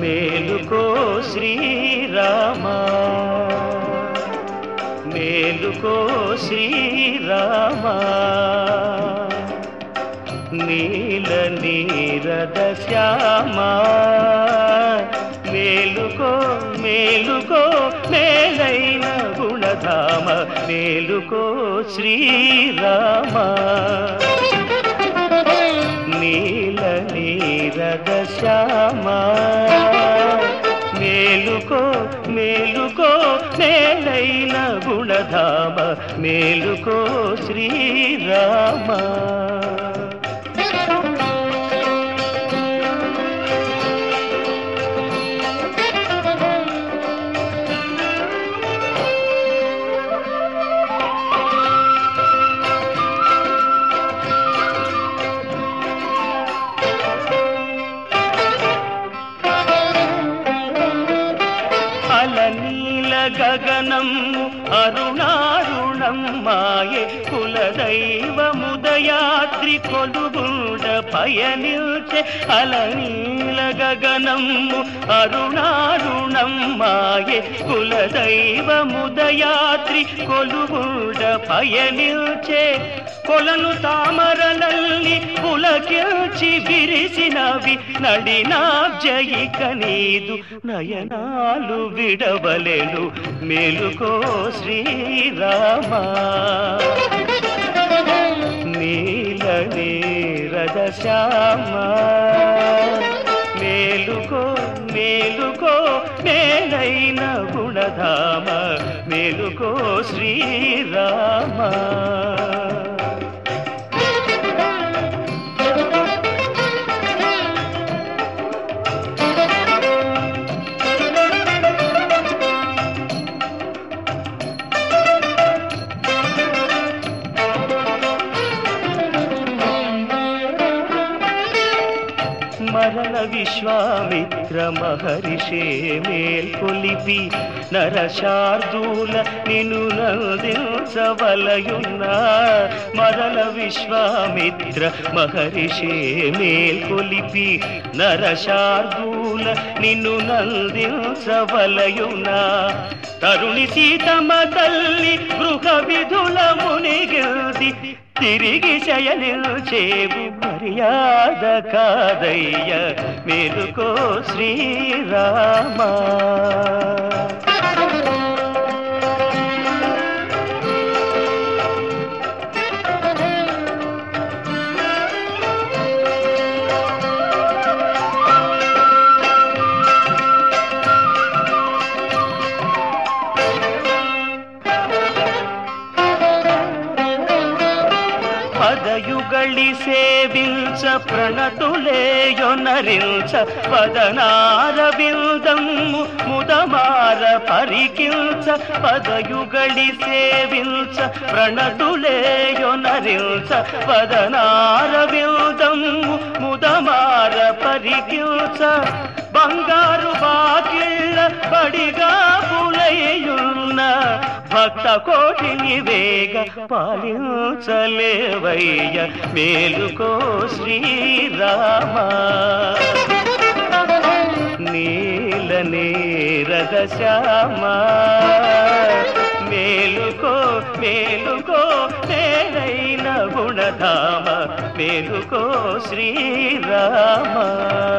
మేలుకో శ్రీరామా మేలుకో శ్రీరామా నీల నీరద శ్యామా మేలుకో మేలుకో మేలైన గుణధామ మేలుకో శ్రీరామా నీల నీరద శ్యామా మేలుకో మేలుకో మేలైన గుణధామ మేలుకో శ్రీరామా అలనీల గగనము అరుణారుణం మాయే కులదైవముదయాద్రి కొలుగుండ పయనిల్చే అలనీల గగనము అరుణారుణం మాయే కులదైవముదయాద్రి కొలుగుండ పయనిల్చే కొలను తామరలల్లి పులకిల్చి విరిసినవి నడినాబ్జయిక నీదు నయనాలు విడవలెను మేలుకో శ్రీరామా నీల నీరద శ్యామా మేలుకో మేలుకో మేలైన గుణధామ మేలుకో శ్రీరామా మరణ విశ్వామిత్ర మహర్షే మేల్కొలిపి నరశార్దూల నిను నందించవలయున్న మరణ విశ్వామిత్ర మహర్షే మేల్కొలిపి నరశార్దూల నిన్ను నందించవలయున్న తరుణి సీతమ్మ తల్లి గృహ విధుల మునిగిల్ది తిరిగి శయనిల్చేవు మర్యాద కాదయ్య మేలుకో శ్రీరామా పదయుగళి సేవించ ప్రణతులేయొనరించ పదనార బిల్దమ్ము ముదమార పరికించ పదయుగళి సేవించ ప్రణతులేయొనరించ పదనార బిల్దమ్ము ముదమార పరికించ బంగారు బాకిళ్ళ బడిగా పులయ్యున్న భక్త కోటిని వేగ పాలించలేవయ్య మేలుకో శ్రీరామా నీల నీరద శ్యామా మేలుకో మేలుకో మేలైన గుణధామ మేలుకో శ్రీరామా